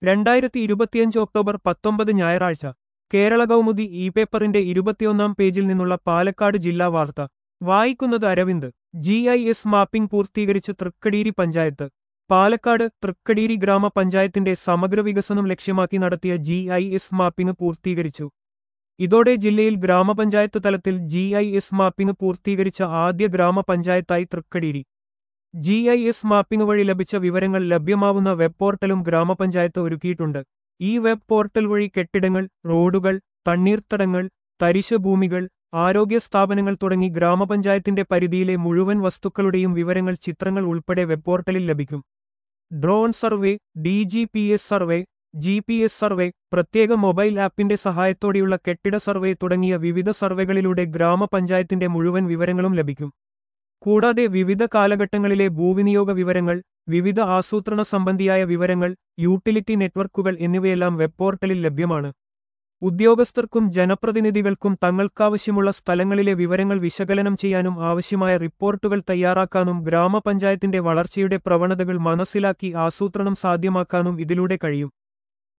രണ്ടായിരത്തി ഇരുപത്തിയഞ്ച് ഒക്ടോബർ പത്തൊമ്പത് ഞായറാഴ്ച കേരള കൗമുദി ഇ പേപ്പറിന്റെ ഇരുപത്തിയൊന്നാം പേജിൽ നിന്നുള്ള പാലക്കാട് ജില്ലാ വാർത്ത വായിക്കുന്നത് Aravind G I S mapping പൂർത്തീകരിച്ച് തൃക്കടീരി പഞ്ചായത്ത് പാലക്കാട് തൃക്കടീരി ഗ്രാമപഞ്ചായത്തിന്റെ സമഗ്ര വികസനം ലക്ഷ്യമാക്കി നടത്തിയ ജി ഐ എസ് മാപ്പിംഗ് പൂർത്തീകരിച്ചു ഇതോടെ ജില്ലയിൽ ഗ്രാമപഞ്ചായത്ത് തലത്തിൽ ജി ഐ എസ് മാപ്പിംഗ് പൂർത്തീകരിച്ച ആദ്യ ഗ്രാമപഞ്ചായത്തായി Thrikkadeeri G I S mapping വഴി ലഭിച്ച വിവരങ്ങൾ ലഭ്യമാവുന്ന വെബ് പോർട്ടലും ഗ്രാമപഞ്ചായത്ത് ഒരുക്കിയിട്ടുണ്ട് ഈ വെബ് പോർട്ടൽ വഴി കെട്ടിടങ്ങൾ റോഡുകൾ തണ്ണീർത്തടങ്ങൾ തരിശ് ഭൂമികൾ ആരോഗ്യ സ്ഥാപനങ്ങൾ തുടങ്ങി ഗ്രാമപഞ്ചായത്തിന്റെ പരിധിയിലെ മുഴുവൻ വസ്തുക്കളുടെയും വിവരങ്ങൾ ചിത്രങ്ങൾ ഉൾപ്പെടെ വെബ് പോർട്ടലിൽ ലഭിക്കും drone survey D G P S survey G P S survey പ്രത്യേക മൊബൈൽ ആപ്പിന്റെ സഹായത്തോടെയുള്ള കെട്ടിട സർവേ തുടങ്ങിയ വിവിധ സർവേകളിലൂടെ ഗ്രാമപഞ്ചായത്തിന്റെ മുഴുവൻ വിവരങ്ങളും ലഭിക്കും കൂടാതെ വിവിധ കാലഘട്ടങ്ങളിലെ ഭൂവിനിയോഗ വിവരങ്ങൾ വിവിധ ആസൂത്രണ സംബന്ധിയായ വിവരങ്ങൾ യൂട്ടിലിറ്റി നെറ്റ്വർക്കുകൾ എന്നിവയെല്ലാം വെബ് പോർട്ടലിൽ ലഭ്യമാണ് ഉദ്യോഗസ്ഥർക്കും ജനപ്രതിനിധികൾക്കും തങ്ങൾക്കാവശ്യമുള്ള സ്ഥലങ്ങളിലെ വിവരങ്ങൾ വിശകലനം ചെയ്യാനും ആവശ്യമായ റിപ്പോർട്ടുകൾ തയ്യാറാക്കാനും ഗ്രാമപഞ്ചായത്തിന്റെ വളർച്ചയുടെ പ്രവണതകൾ മനസ്സിലാക്കി ആസൂത്രണം സാധ്യമാക്കാനും ഇതിലൂടെ കഴിയും